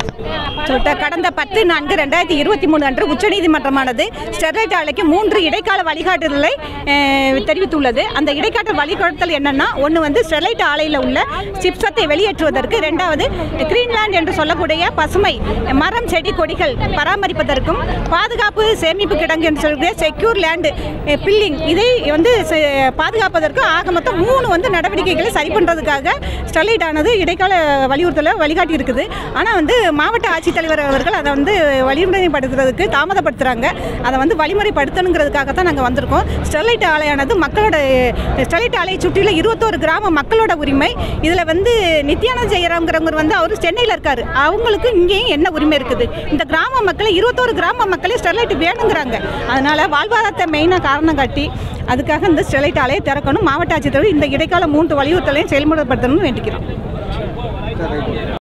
சொல்லிட்டு கடந்த பத்து நான்கு ரெண்டாயிரத்தி இருபத்தி மூணு அன்று உச்சநீதிமன்றமானது ஸ்டெர்லைட் ஆலைக்கு மூன்று இடைக்கால வழிகாட்டுதலை அஹ், தெரிவித்துள்ளது அந்த இடைக்கால வழிகாட்டுதல் என்னன்னா ஒன்று வந்து ஸ்டெர்லைட் ஆலையில் உள்ள சிப்சத்தை வெளியேற்றுவதற்கு ரெண்டாவது கிரீன்லாந்து என்று சொல்லக்கூடிய பசுமை மரம் செடி கொடிகள் பராமரிப்பதற்கும் பாதுகாப்பு சேமிப்பு கிடங்கு என்று சொல்லக்கூடிய செக்யூர் லேண்டு பில்லிங் இதை வந்து செ- பாதுகாப்பதற்கு ஆக மொத்தம் மூணு வந்து நடவடிக்கைகளை சரி பண்ணுறதுக்காக ஸ்டெர்லைட் ஆனது இடைக்கால வலியுறுத்தலை வழிகாட்டி இருக்குது ஆனால் வந்து மாவட்ட ஆட்சித்தலைவர் அவர்கள் அதை வந்து வழிமுறைப்படுத்துறதுக்கு தாமதப்படுத்துகிறாங்க அதை வந்து வழிமுறைப்படுத்தணுங்கிறதுக்காக தான் நாங்கள் வந்திருக்கோம் ஸ்டெர்லைட் ஆலையானது மக்களோட ஸ்டெர்லைட் ஆலையை சுற்றியுள்ள இருபத்தோரு கிராம மக்களோட உரிமை இதில் வந்து நித்யானந்த ஜெயராம்ங்கிறவங்க வந்து அவர் சென்னையில் இருக்கார் அவங்களுக்கு இங்கேயும் என்ன உரிமை இருக்குது இந்த கிராம மக்களை இருபத்தோரு கிராம மக்களே ஸ்டெர்லைட் வேணுங்கிறாங்க அதனால் வாழ்வாதாரத்தை மெயினாக காரணம் காட்டி அதுக்காக இந்த ஸ்டெர்லைட் ஆலையை திறக்கணும் மாவட்ட ஆட்சித்தலைவர் இந்த இடைக்கால மூன்று வலியுறுத்தலையும் செயல்முறைப்படுத்தணும்னு வேண்டிக்கிறோம்